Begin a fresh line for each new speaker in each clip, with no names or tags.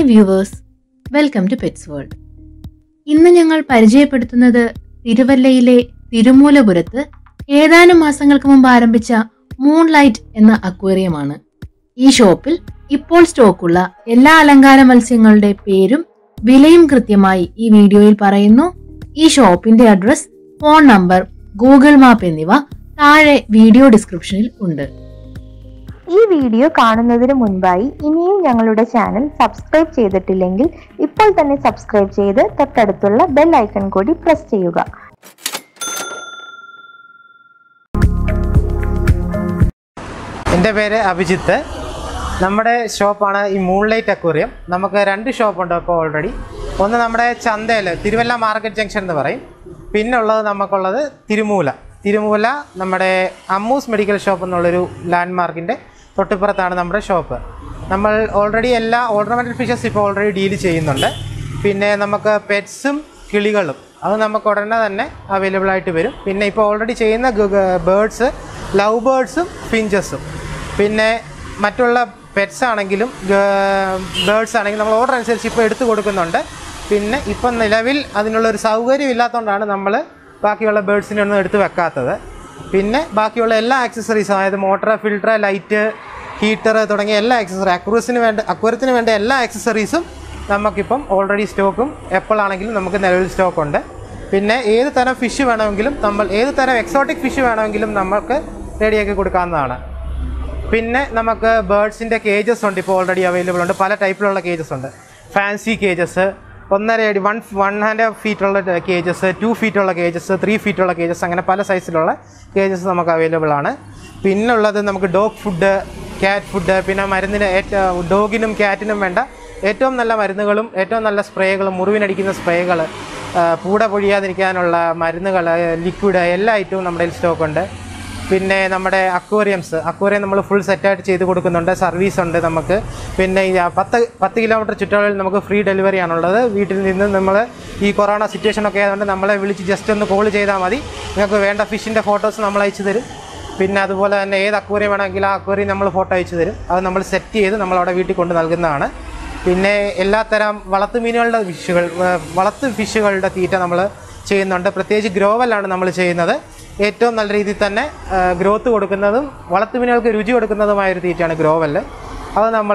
hi viewers welcome to pets world ഇന്ന് ഞങ്ങൾ പരിചയപ്പെടുത്തുന്നത് തിരുവല്ലയിലെ തിരുമൂലപുരത്ത് ഏതാനും മാസങ്ങൾക്ക് മുമ്പ് ആരംഭിച്ച മൂൺ ലൈറ്റ് എന്ന അക്വേറിയമാണ് ഈ ഷോപ്പിൽ ഇപ്പോൾ സ്റ്റോക്കുള്ള എല്ലാ അലങ്കാര മത്സ്യങ്ങളുടെ പേരും വിലയും കൃത്യമായി ഈ വീഡിയോയിൽ പറയുന്നു ഈ ഷോപ്പിന്റെ address phone number Google map എന്നിവ താഴെ വീഡിയോ ഡിസ്ക്രിപ്ഷനിൽ ഉണ്ട്
ഈ വീഡിയോ കാണുന്നതിന് മുൻപായി ഇനിയും ഞങ്ങളുടെ ചാനൽ സബ്സ്ക്രൈബ് ചെയ്തിട്ടില്ലെങ്കിൽ ഇപ്പോൾ തന്നെ സബ്സ്ക്രൈബ് ചെയ്ത് തൊട്ടടുത്തുള്ള ബെൽ ഐക്കൺ കൂടി പ്രസ് ചെയ്യുക
എൻ്റെ പേര് അഭിജിത്ത് നമ്മുടെ ഷോപ്പാണ് ഈ മൂൺലൈറ്റ് അക്വേറിയം നമുക്ക് രണ്ട് ഷോപ്പുണ്ട് ഇപ്പോൾ ഓൾറെഡി ഒന്ന് നമ്മുടെ ചന്തയിൽ തിരുവല്ല മാർക്കറ്റ് ജംഗ്ഷൻ എന്ന് പറയും പിന്നെ ഉള്ളത് നമുക്കുള്ളത് തിരുമൂല തിരുമൂല നമ്മുടെ അമ്മൂസ് മെഡിക്കൽ ഷോപ്പ് എന്നുള്ളൊരു ലാൻഡ് മാർക്കിൻ്റെ തൊട്ടിപ്പുറത്താണ് നമ്മുടെ ഷോപ്പ് നമ്മൾ ഓൾറെഡി എല്ലാ ഓർണമെൻറ്റൽ ഫിഷസ് ഇപ്പോൾ ഓൾറെഡി ഡീൽ ചെയ്യുന്നുണ്ട് പിന്നെ നമുക്ക് പെറ്റ്സും കിളികളും അത് നമുക്ക് ഉടനെ തന്നെ അവൈലബിൾ ആയിട്ട് വരും പിന്നെ ഇപ്പോൾ ഓൾറെഡി ചെയ്യുന്ന ബേർഡ്സ് ലവ് ബേർഡ്സും ഫിഞ്ചസും പിന്നെ മറ്റുള്ള പെറ്റ്സ് ആണെങ്കിലും ബേർഡ്സ് ആണെങ്കിലും നമ്മൾ ഓർഡർ അനുസരിച്ച് ഇപ്പോൾ എടുത്തു കൊടുക്കുന്നുണ്ട് പിന്നെ ഇപ്പം നിലവിൽ അതിനുള്ളൊരു സൗകര്യം ഇല്ലാത്തതുകൊണ്ടാണ് നമ്മൾ ബാക്കിയുള്ള ബേർഡ്സിനെ ഒന്നും എടുത്ത് വെക്കാത്തത് പിന്നെ ബാക്കിയുള്ള എല്ലാ ആക്സസറീസും അതായത് മോട്ടർ ഫിൽട്ടർ ലൈറ്റ് ഹീറ്റർ തുടങ്ങിയ എല്ലാ ആക്സസറി അക്വറസിന് വേണ്ട അക്വറത്തിന് വേണ്ട എല്ലാ ആക്സസറീസും നമുക്കിപ്പം ഓൾറെഡി സ്റ്റോക്കും എപ്പോഴാണെങ്കിലും നമുക്ക് നിലവിൽ സ്റ്റോക്കുണ്ട് പിന്നെ ഏത് തരം ഫിഷ് വേണമെങ്കിലും നമ്മൾ ഏത് തരം എക്സോട്ടിക് ഫിഷ് വേണമെങ്കിലും നമുക്ക് റെഡിയാക്കി കൊടുക്കാവുന്നതാണ് പിന്നെ നമുക്ക് ബേർഡ്സിൻ്റെ കേജസ് ഉണ്ട് ഇപ്പോൾ ഓൾറെഡി അവൈലബിൾ ഉണ്ട് പല ടൈപ്പിലുള്ള കേജസ് ഉണ്ട് ഫാൻസി കേജസ് ഒന്നര അടി വൺ വൺ ആൻഡ് ഹാഫ് ഫീറ്റുള്ള കേജസ് ടു ഫീറ്റുള്ള കേജസ് ത്രീ ഫീറ്റുള്ള കേജസ് അങ്ങനെ പല സൈസിലുള്ള കേജസ് നമുക്ക് അവൈലബിൾ ആണ് പിന്നുള്ളത് നമുക്ക് ഡോഗ് ഫുഡ് ക്യാറ്റ് ഫുഡ് പിന്നെ മരുന്നിന് ഏറ്റവും ഡോഗിനും ക്യാറ്റിനും വേണ്ട ഏറ്റവും നല്ല മരുന്നുകളും ഏറ്റവും നല്ല സ്പ്രേകളും മുറിവിനടിക്കുന്ന സ്പ്രേകൾ പൂട പൊഴിയാതിരിക്കാനുള്ള മരുന്നുകൾ ലിക്വിഡ് എല്ലാ ഐറ്റവും നമ്മുടെ കയ്യിൽ സ്റ്റോക്കുണ്ട് പിന്നെ നമ്മുടെ അക്വേറിയംസ് അക്വേറിയം നമ്മൾ ഫുൾ സെറ്റായിട്ട് ചെയ്ത് കൊടുക്കുന്നുണ്ട് സർവീസ് ഉണ്ട് നമുക്ക് പിന്നെ ഈ പത്ത് പത്ത് കിലോമീറ്റർ ചുറ്റളവിൽ നമുക്ക് ഫ്രീ ഡെലിവറി ആണുള്ളത് വീട്ടിൽ നിന്ന് നമ്മൾ ഈ കൊറോണ സിറ്റുവേഷൻ ഒക്കെ ആയതുകൊണ്ട് നമ്മളെ വിളിച്ച് ജസ്റ്റ് ഒന്ന് കോൾ ചെയ്താൽ മതി നിങ്ങൾക്ക് വേണ്ട ഫിഷിൻ്റെ ഫോട്ടോസ് നമ്മൾ അയച്ചു തരും പിന്നെ അതുപോലെ തന്നെ ഏത് അക്വേറിയം വേണമെങ്കിൽ ആ അക്വേറിയം നമ്മൾ ഫോട്ടോ അയച്ചു തരും അത് നമ്മൾ സെറ്റ് ചെയ്ത് നമ്മൾ അവിടെ വീട്ടിൽ കൊണ്ട് നൽകുന്നതാണ് പിന്നെ എല്ലാത്തരം വളർത്തു മീനുകളുടെ ഫിഷുകൾ ഏർ വളർത്തു ഫിഷുകളുടെ തീറ്റ നമ്മൾ ചെയ്യുന്നുണ്ട് പ്രത്യേകിച്ച് ഗ്രോവലാണ് നമ്മൾ ചെയ്യുന്നത് ഏറ്റവും നല്ല രീതിയിൽ തന്നെ ഗ്രോത്ത് കൊടുക്കുന്നതും വളർത്തു മീനുകൾക്ക് രുചി കൊടുക്കുന്നതുമായ ഒരു തീറ്റയാണ് ഗ്രോവല് അത് നമ്മൾ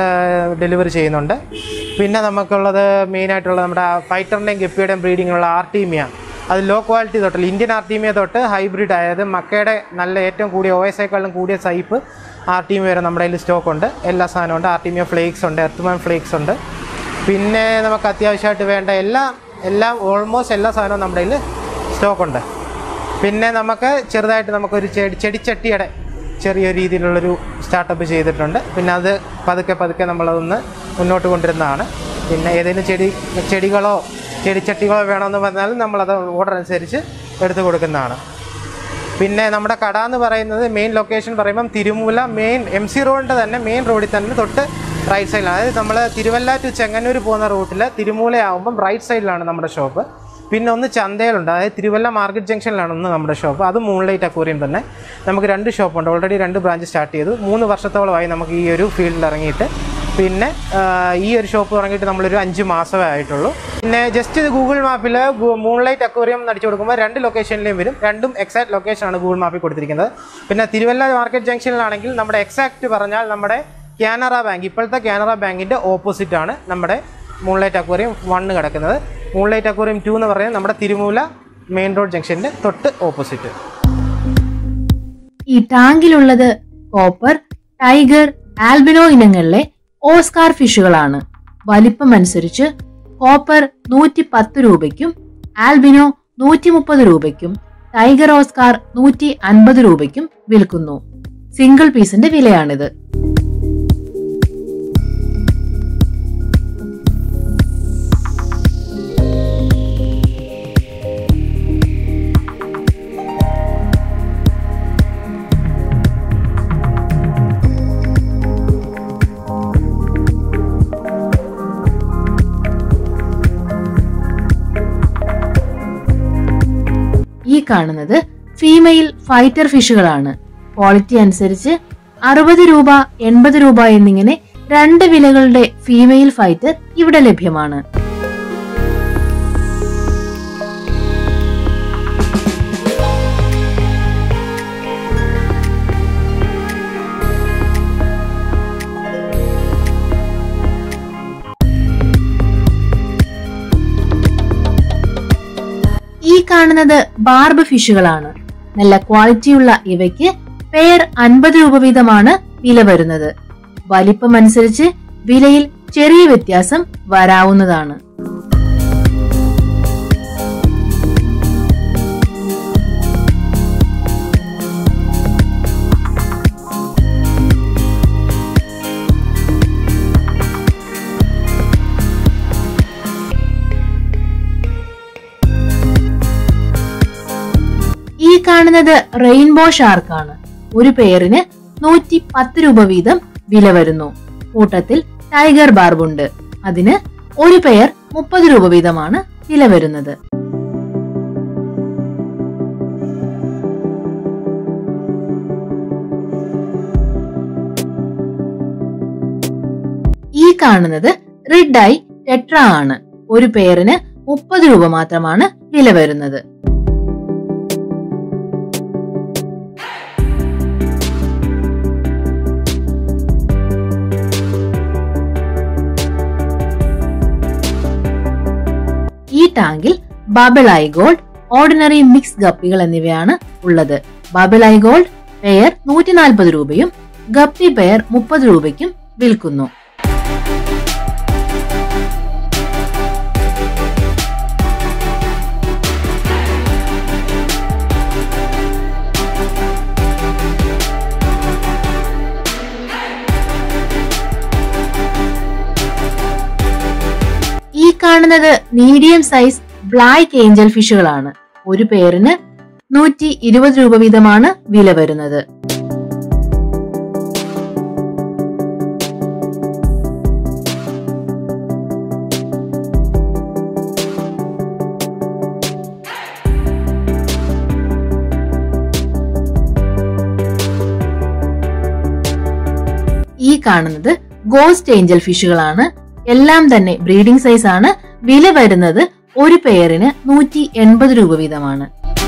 ഡെലിവറി ചെയ്യുന്നുണ്ട് പിന്നെ നമുക്കുള്ളത് മെയിനായിട്ടുള്ള നമ്മുടെ ഫൈറ്ററിൻ്റെയും ഗപ്പിയുടെയും ബ്രീഡിങ്ങുള്ള ആർട്ടീമിയ അത് ലോ ക്വാളിറ്റി തൊട്ടില്ല ഇന്ത്യൻ ആർട്ടീമിയ തൊട്ട് ഹൈബ്രിഡ് ആയത് മക്കയുടെ നല്ല ഏറ്റവും കൂടിയ ഒ എസ് ഐക്കാളും കൂടിയ സൈപ്പ് ആർട്ടീമിയ വരെ നമ്മുടെ കയ്യിൽ സ്റ്റോക്ക് ഉണ്ട് എല്ലാ സാധനവും ഉണ്ട് ആർട്ടീമിയ ഫ്ലേക്സ് ഉണ്ട് എർത്തുമാൻ ഫ്ലേക്സ് ഉണ്ട് പിന്നെ നമുക്ക് അത്യാവശ്യമായിട്ട് വേണ്ട എല്ലാ എല്ലാം ഓൾമോസ്റ്റ് എല്ലാ സാധനവും നമ്മുടെ കയ്യിൽ സ്റ്റോക്കുണ്ട് പിന്നെ നമുക്ക് ചെറുതായിട്ട് നമുക്കൊരു ചെടി ചെടിച്ചട്ടിയുടെ ചെറിയ രീതിയിലുള്ളൊരു സ്റ്റാർട്ടപ്പ് ചെയ്തിട്ടുണ്ട് പിന്നെ അത് പതുക്കെ പതുക്കെ നമ്മളതൊന്ന് മുന്നോട്ട് കൊണ്ടുവരുന്നതാണ് പിന്നെ ഏതെങ്കിലും ചെടി ചെടികളോ ചെടിച്ചട്ടികളോ വേണമെന്ന് പറഞ്ഞാൽ നമ്മളത് ഓർഡർ അനുസരിച്ച് എടുത്തു കൊടുക്കുന്നതാണ് പിന്നെ നമ്മുടെ കട എന്ന് പറയുന്നത് മെയിൻ ലൊക്കേഷൻ പറയുമ്പം തിരുമൂല മെയിൻ എം സി റോഡിൻ്റെ തന്നെ മെയിൻ റോഡിൽ തന്നെ തൊട്ട് റൈറ്റ് സൈഡിലാണ് അതായത് നമ്മൾ തിരുവല്ല ടു ചെങ്ങന്നൂർ പോകുന്ന റൂട്ടിൽ തിരുമൂലയാവുമ്പം റൈറ്റ് സൈഡിലാണ് നമ്മുടെ ഷോപ്പ് പിന്നെ ഒന്ന് ചന്തയിലുണ്ട് അതായത് തിരുവല്ല മാർക്കറ്റ് ജംഗ്ഷനിലാണ് ഒന്ന് നമ്മുടെ ഷോപ്പ് അത് മൂൺലൈറ്റ് അക്വേറിയം തന്നെ നമുക്ക് രണ്ട് ഷോപ്പുണ്ട് ഓൾറെഡി രണ്ട് ബ്രാഞ്ച് സ്റ്റാർട്ട് ചെയ്തു മൂന്ന് വർഷത്തോളമായി നമുക്ക് ഈ ഒരു ഫീൽഡിൽ ഇറങ്ങിയിട്ട് പിന്നെ ആ, ഈ ഒരു ഷോപ്പ് തുടങ്ങിയിട്ട് നമ്മളൊരു അഞ്ച് മാസമേ ആയിട്ടുള്ളൂ പിന്നെ ജസ്റ്റ് ഇത് ഗൂഗിൾ മാപ്പിൽ മൂൺലൈറ്റ് അക്വേറിയം എന്ന് അടിച്ചു കൊടുക്കുമ്പോൾ രണ്ട് ലൊക്കേഷനിലേയും വരും രണ്ടും എക്സാക്ട് ലൊക്കേഷനാണ് ഗൂഗിൾ മാപ്പിൽ കൊടുത്തിരിക്കുന്നത് പിന്നെ തിരുവല്ല മാർക്കറ്റ് ജംഗ്ഷനിലാണെങ്കിൽ നമ്മുടെ എക്സാക്ട് പറഞ്ഞാൽ നമ്മുടെ കാനറ ബാങ്ക് ഇപ്പോഴത്തെ കാനറ ബാങ്കിൻ്റെ ഓപ്പോസിറ്റ് ആണ് നമ്മുടെ മൂൺലൈറ്റ് അക്വേറിയം വണ്ണ് കിടക്കുന്നത് മൂൺലൈറ്റ് അക്വേറിയം ടു എന്ന് പറയുന്നത് നമ്മുടെ തിരുമൂല മെയിൻ റോഡ് ജംഗ്ഷൻ്റെ തൊട്ട് ഓപ്പോസിറ്റ്
ഈ ടാങ്കിലുള്ളത് കോപ്പർ ടൈഗർ ആൽബിനോ ഇനങ്ങളിലെ ഓസ്കാർ ഫിഷുകളാണ് വലിപ്പം അനുസരിച്ച് കോപ്പർ നൂറ്റി പത്ത് രൂപയ്ക്കും ആൽബിനോ നൂറ്റി മുപ്പത് രൂപയ്ക്കും ടൈഗർ ഓസ്കാർ നൂറ്റി അൻപത് രൂപയ്ക്കും വിൽക്കുന്നു സിംഗിൾ പീസിന്റെ വിലയാണിത് ഈ കാണുന്നത് ഫീമെയിൽ ഫൈറ്റർ ഫിഷുകളാണ് ക്വാളിറ്റി അനുസരിച്ച് അറുപത് രൂപ എൺപത് രൂപ എന്നിങ്ങനെ രണ്ട് വിലകളുടെ ഫീമെയിൽ ഫൈറ്റർ ഇവിടെ ലഭ്യമാണ് ഈ കാണുന്നത് ബാർബ് ഫിഷുകളാണ് നല്ല ക്വാളിറ്റിയുള്ള ഇവയ്ക്ക് പെയർ അൻപത് രൂപ വീതമാണ് വില വരുന്നത് വലിപ്പം അനുസരിച്ച് വിലയിൽ ചെറിയ വ്യത്യാസം വരാവുന്നതാണ് ഈ കാണുന്നത് റെയിൻബോ ഷാർക്കാണ് ഒരു പെയറിന് നൂറ്റി പത്ത് രൂപ വീതം വില വരുന്നു കൂട്ടത്തിൽ ടൈഗർ ബാർബുണ്ട് അതിന് ഒരു പെയർ മുപ്പത് രൂപ വീതമാണ് വില വരുന്നത് ഈ കാണുന്നത് റിഡ് ഐ ടെട്ര ആണ് ഒരു പെയറിന് മുപ്പത് രൂപ മാത്രമാണ് വില വരുന്നത് ഈ ടാങ്കിൽ bubble eye gold ordinary mix ഗപ്പികൾ എന്നിവയാണ് ഉള്ളത് ബബിൾ ഐ ഗോൾഡ് പെയർ നൂറ്റി നാൽപ്പത് രൂപയും ഗപ്പി പെയർ മുപ്പത് രൂപയ്ക്കും വിൽക്കുന്നു ഈ കാണുന്നത് മീഡിയം സൈസ് ബ്ലാക്ക് ഏഞ്ചൽ ഫിഷുകളാണ് ഒരു പേരിന് നൂറ്റി ഇരുപത് രൂപ വീതമാണ് വില വരുന്നത് ഈ കാണുന്നത് ഗോസ്റ്റ് ഏഞ്ചൽ ഫിഷുകളാണ് എല്ലാം തന്നെ ബ്രീഡിംഗ് സൈസ് ആണ് വില വരുന്നത് ഒരു പെയറിന് നൂറ്റി എൺപത് രൂപ വീതമാണ്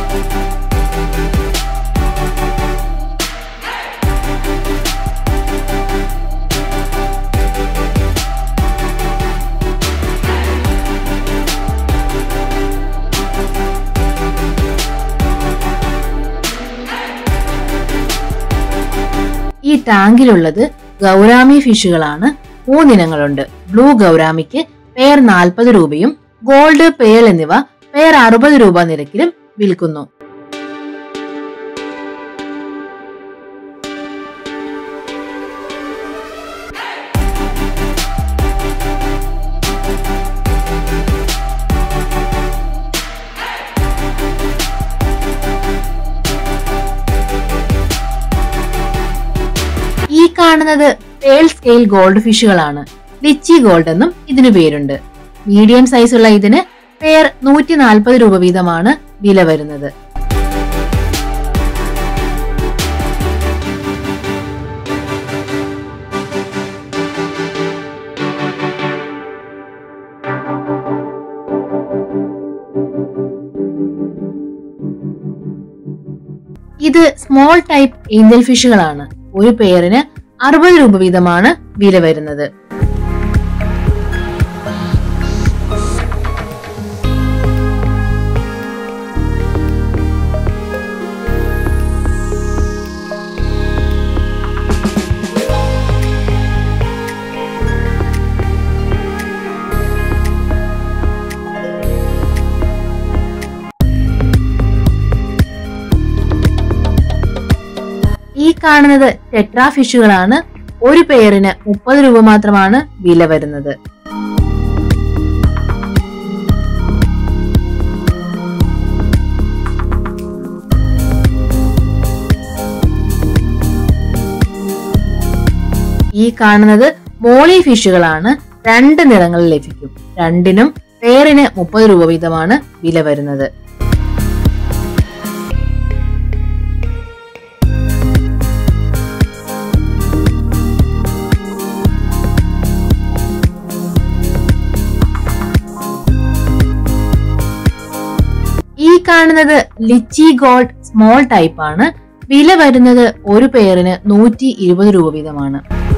ഈ ടാങ്കിലുള്ളത് ഗൗരാമി ഫിഷുകളാണ് മൂന്നിനങ്ങളുണ്ട് ബ്ലൂ ഗൗരാമിക്ക് പെയർ നാൽപ്പത് രൂപയും ഗോൾഡ് പേൾ എന്നിവ പെയർ അറുപത് രൂപ നിരക്കിലും വിൽക്കുന്നു ഈ കാണുന്നത് പേൾ സ്കെയിൽ ഗോൾഡ് ഫിഷുകളാണ് ലിച്ചി ഗോൾഡ് എന്നും ഇതിനു പേരുണ്ട് മീഡിയം സൈസുള്ള ഇതിന് പെയർ നൂറ്റി നാൽപ്പത് രൂപ വീതമാണ് വില വരുന്നത് ഇത് സ്മോൾ ടൈപ്പ് ഏഞ്ചൽ ഫിഷുകളാണ് ഒരു പെയറിന് അറുപത് രൂപ വീതമാണ് വില വരുന്നത് ഈ കാണുന്നത് ടെട്രാ ഫിഷുകളാണ് ഒരു പെയറിന് മുപ്പത് രൂപ മാത്രമാണ് വില വരുന്നത് ഈ കാണുന്നത് മോളി ഫിഷുകളാണ് രണ്ട് നിറങ്ങളിൽ ലഭിക്കും രണ്ടിനും പെയറിന് മുപ്പത് രൂപ വീതമാണ് വില വരുന്നത് കാണുന്നത് ലിച്ചി ഗോൾഡ് സ്മോൾ ടൈപ്പ് ആണ് വില വരുന്നത് ഒരു പെയറിന് നൂറ്റി ഇരുപത് രൂപ വീതമാണ്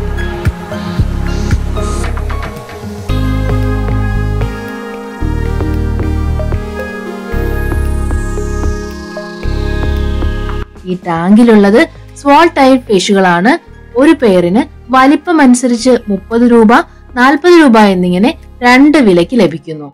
ഈ ടാങ്കിലുള്ളത് സ്വാൾ ടൈപ്പ് ഫിഷുകളാണ് ഒരു പെയറിന് വലിപ്പം അനുസരിച്ച് മുപ്പത് രൂപ നാൽപ്പത് രൂപ എന്നിങ്ങനെ രണ്ട് വിലയ്ക്ക് ലഭിക്കുന്നു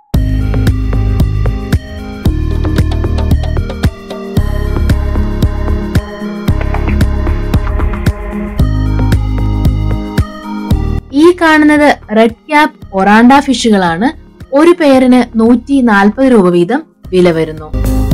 ഈ കാണുന്നത് റെഡ് ക്യാപ്പ് ഒറാണ്ട ഫിഷുകളാണ് ഒരു പെയറിന് നൂറ്റി നാൽപ്പത് രൂപ വീതം വില വരുന്നു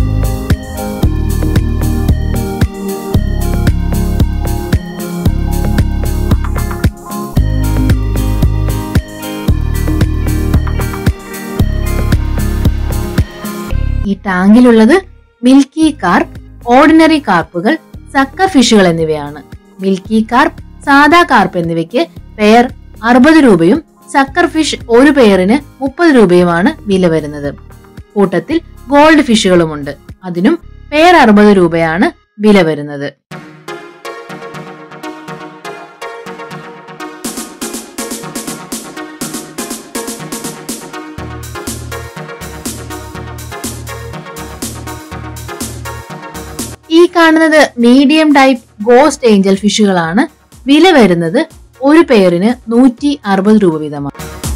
ഈ ടാങ്കിലുള്ളത് മിൽക്കി കാർപ്പ് ഓർഡിനറി കാർപ്പുകൾ സക്കർ ഫിഷുകൾ എന്നിവയാണ് മിൽക്കി കാർപ്പ് സാദാ കാർപ്പ് എന്നിവയ്ക്ക് പെയർ അറുപത് രൂപയും സക്കർ ഫിഷ് ഒരു പെയറിന് മുപ്പത് രൂപയുമാണ് വില വരുന്നത് കൂട്ടത്തിൽ ഗോൾഡ് ഫിഷുകളുമുണ്ട് അതിനും പെയർ അറുപത് രൂപയാണ് വില വരുന്നത് ഈ കാണുന്നത് മീഡിയം ടൈപ്പ് ഗോസ്റ്റ് ഏഞ്ചൽ ഫിഷുകളാണ് വില വരുന്നത് ഒരു പെയറിന് നൂറ്റി അറുപത് രൂപ വീതമാണ്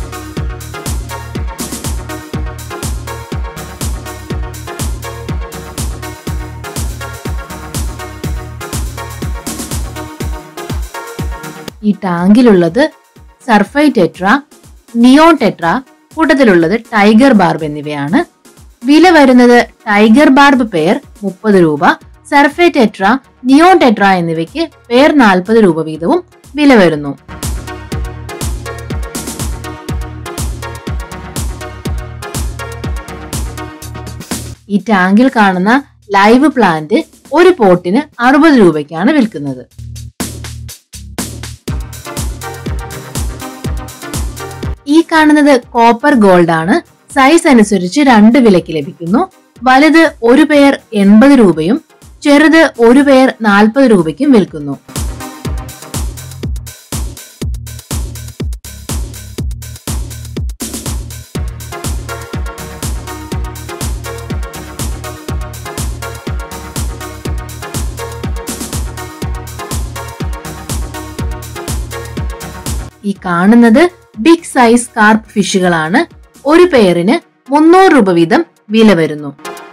ഈ ടാങ്കിലുള്ളത് സർഫൈ ടെട്ര നിയോൺ ടെട്ര കൂട്ടത്തിലുള്ളത് ടൈഗർ ബാർബ് എന്നിവയാണ് വില വരുന്നത് ടൈഗർ ബാർബ് പെയർ മുപ്പത് രൂപ സർഫേ ടെട്ര നിയോൺ ടെട്ര എന്നിവയ്ക്ക് പെയർ നാൽപ്പത് രൂപ വീതവും വില വരുന്നു ഈ ടാങ്കിൽ കാണുന്ന ലൈവ് പ്ലാന്റ് ഒരു പോട്ടിന് അറുപത് രൂപയ്ക്കാണ് വിൽക്കുന്നത് ഈ കാണുന്നത് കോപ്പർ ഗോൾഡ് ആണ് സൈസ് അനുസരിച്ച് രണ്ട് വിലയ്ക്ക് ലഭിക്കുന്നു വലുത് ഒരു പെയർ എൺപത് രൂപയും ചെറുത് ഒരു പെയർ നാൽപ്പത് രൂപയ്ക്കും വിൽക്കുന്നു ഈ കാണുന്നത് ബിഗ് സൈസ് കാർപ്പ് ഫിഷുകളാണ് ഒരു പെയറിന് മുന്നൂറ് രൂപ വീതം വില വരുന്നു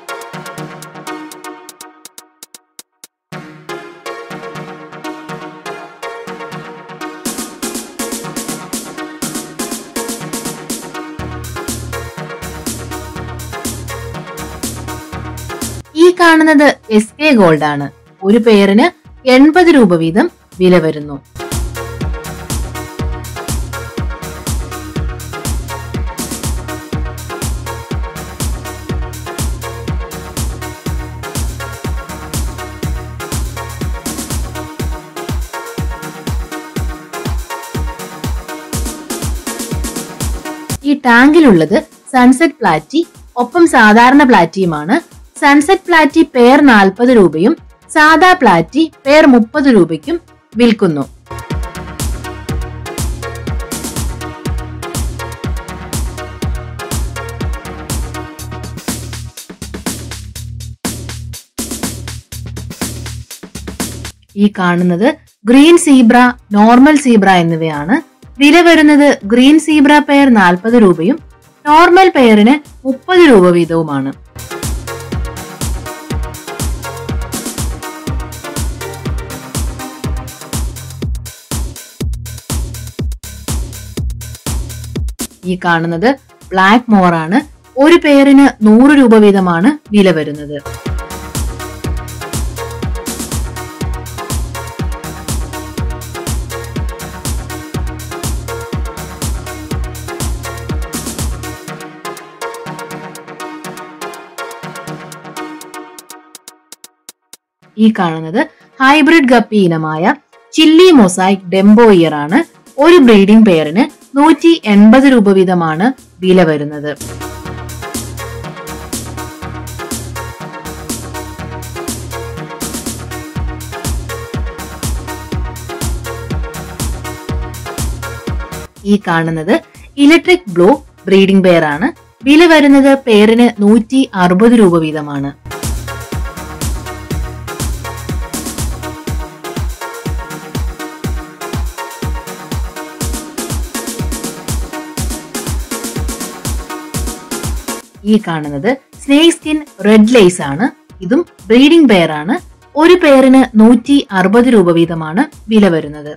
ഈ കാണുന്നത് എസ് കെ ഗോൾഡ് ആണ് ഒരു പെയറിന് എൺപത് രൂപ വീതം വില വരുന്നു ഈ ടാങ്കിലുള്ളത് സൺസെറ്റ് പ്ലാറ്റി ഒപ്പം സാധാരണ പ്ലാറ്റിയുമാണ് സൺസെറ്റ് പ്ലാറ്റി പെയർ നാൽപ്പത് രൂപയും സാദാ പ്ലാറ്റി പെയർ മുപ്പത് രൂപയ്ക്കും വിൽക്കുന്നു ഈ കാണുന്നത് ഗ്രീൻ സീബ്ര നോർമൽ സീബ്ര എന്നിവയാണ് വില വരുന്നത് ഗ്രീൻ സീബ്ര പെയർ നാൽപ്പത് രൂപയും നോർമൽ പെയറിന് മുപ്പത് രൂപ വീതവുമാണ് ഈ കാണുന്നത് ബ്ലാക്ക് മോറാണ് ഒരു പെയറിന് നൂറ് രൂപ വീതമാണ് വില വരുന്നത് ഈ കാണുന്നത് ഹൈബ്രിഡ് ഗപ്പി ഇനമായ ചില്ലി മൊസൈക് ഡെംബോ ഇയർ ആണ് ഒരു ബ്രീഡിംഗ് പെയറിന് നൂറ്റി എൺപത് രൂപ വീതമാണ് വില വരുന്നത് ഈ കാണുന്നത് ഇലക്ട്രിക് ബ്ലൂ ബ്രീഡിംഗ് പെയർ ആണ് വില വരുന്നത് പേരിന് നൂറ്റി അറുപത് രൂപ വീതമാണ് ഈ കാണുന്നത് സ്നേക് സ്കിൻ റെഡ് ലേസ് ആണ് ഇതും ബ്രീഡിംഗ് പെയർ ആണ് ഒരു പെയറിന് നൂറ്റി അറുപത് രൂപ വീതമാണ് വില വരുന്നത്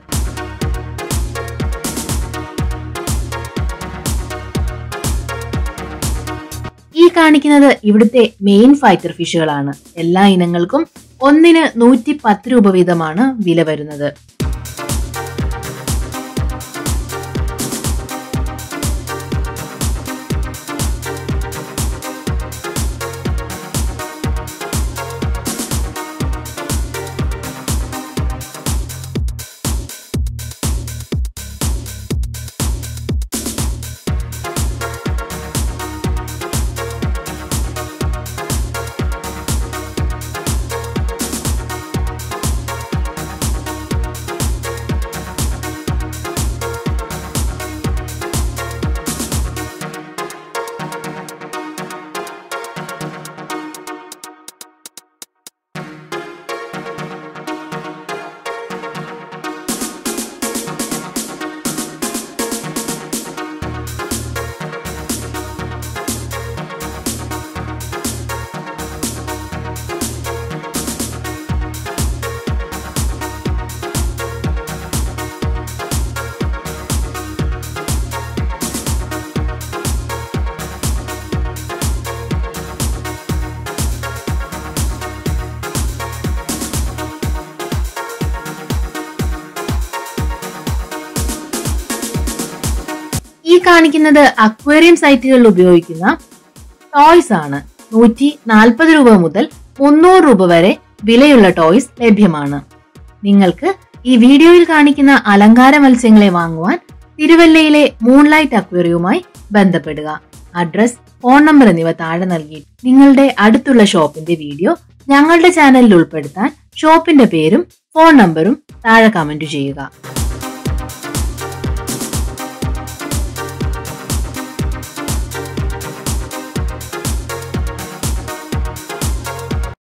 ഈ കാണിക്കുന്നത് ഇവിടുത്തെ മെയിൻ ഫൈറ്റർ ഫിഷുകളാണ് എല്ലാ ഇനങ്ങൾക്കും ഒന്നിന് നൂറ്റി പത്ത് രൂപ വീതമാണ് വില വരുന്നത് ഈ കാണിക്കുന്നത് അക്വേറിയം സൈറ്റുകളിൽ ഉപയോഗിക്കുന്ന ടോയ്സ് ആണ് നൂറ്റി നാൽപ്പത് രൂപ മുതൽ മുന്നൂറ് രൂപ വരെ വിലയുള്ള ടോയ്സ് ലഭ്യമാണ് നിങ്ങൾക്ക് ഈ വീഡിയോയിൽ കാണിക്കുന്ന അലങ്കാര മത്സ്യങ്ങളെ വാങ്ങുവാൻ തിരുവല്ലയിലെ മൂൺലൈറ്റ് അക്വേറിയവുമായി ബന്ധപ്പെടുക അഡ്രസ് ഫോൺ നമ്പർ എന്നിവ താഴെ നൽകി നിങ്ങളുടെ അടുത്തുള്ള ഷോപ്പിന്റെ വീഡിയോ ഞങ്ങളുടെ ചാനലിൽ ഉൾപ്പെടുത്താൻ ഷോപ്പിന്റെ പേരും ഫോൺ നമ്പറും താഴെ കമന്റ് ചെയ്യുക